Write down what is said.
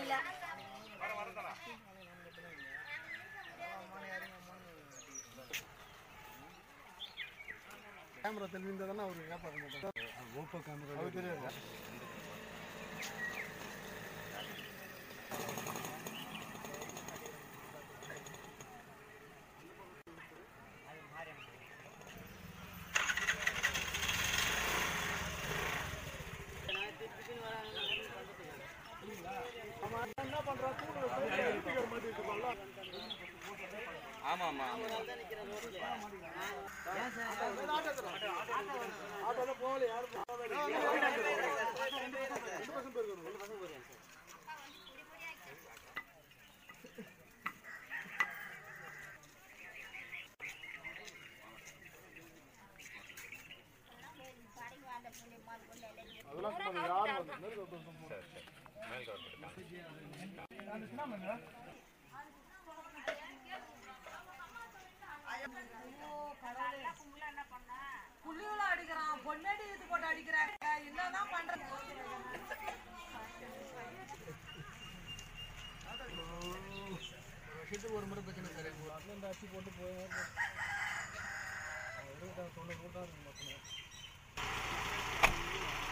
தெரியல கேமரா தெளிவிந்ததானே அவர் வியாபாரம் பண்ணுறாரு ஓப்போ கேமரா அவர் தெரியாது ஆமா ஆமா அதெல்லாம் சும்மா யார் வந்து மேற்கு வந்து புள்ளியுல அடிக்கிறான் பொன்னடி இது போட்டு அடிக்கிறாங்க என்னதான் பண்றது வருஷத்துக்கு ஒரு முறை பிரச்சனை சார் அதில் இந்த அச்சு போட்டு போய் தொண்ணூறு போட்டா இருக்கு மொத்தம்